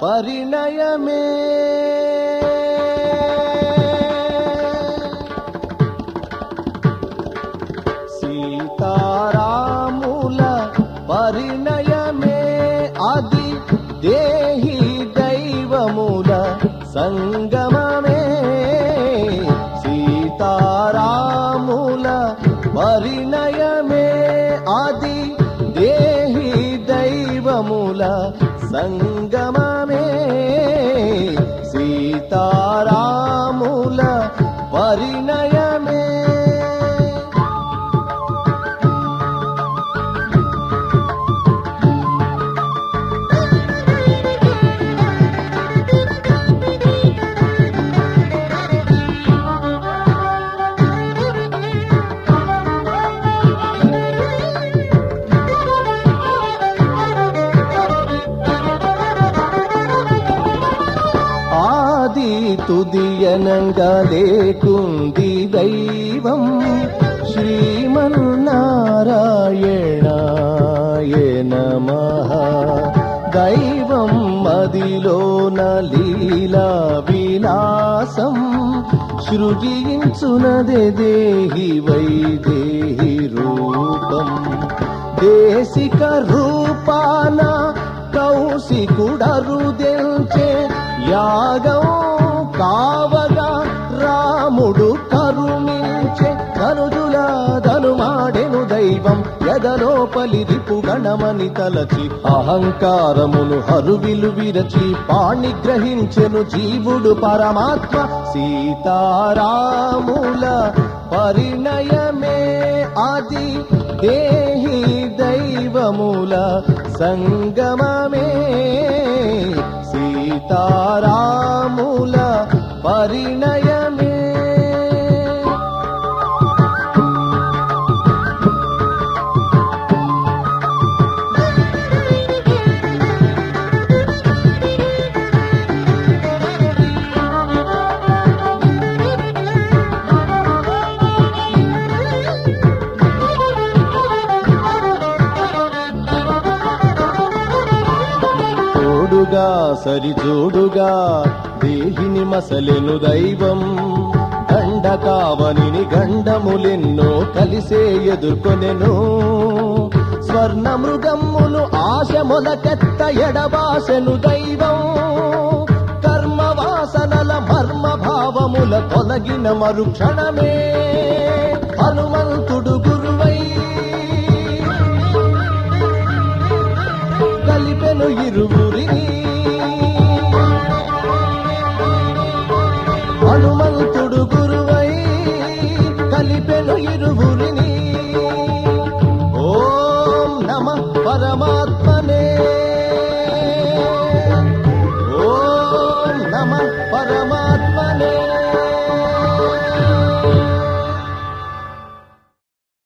పరిణయమే సీతారాముల పరిణయమే అది దేహి దైవముల సంగమమే సీతారాముల పరిణయమే అది దేహి దైవముల సంగమమే సీతారాముల పరిణయమే ఆది తుదియనంగా లేకుంది దైవం శ్రీమన్నారాయణాయ నమః దైవం మదిలోన లీలా విలాసం సృజించునదే దేహి వైదేహి రూపం దేశిక రూపాన కౌశికుడరుదెంచే యాగం కావగా రాముడు కరుణించే కనుజుల ధనుమాడెను దైవం ఎదలోపలి రిపు గణమని తలచి అహంకారమును హరువిలు విరచి పాణి గ్రహించెను జీవుడు పరమాత్మ సీతారాముల పరిణయమే అది దేహి దైవముల సంగమమే సీతారాముల పరిణయమే తోడుగా సరిజోడుగా దేహిని మసలెను దైవం గండకావనిని గండములెన్నో కలిసే ఎదుర్కొనెను స్వర్ణ మృగమ్ములు ఆశ మొలకెత్త ఎడబాసెను దైవం కర్మ వాసనల మర్మ భావముల తొలగిన మరుక్షణమే హనుమంతుడు గురువై కలిపెను ఇరువురిని హనుమంతుడు గురువై కలిపెను ఇరువురిని ఓం నమ పరమాత్మ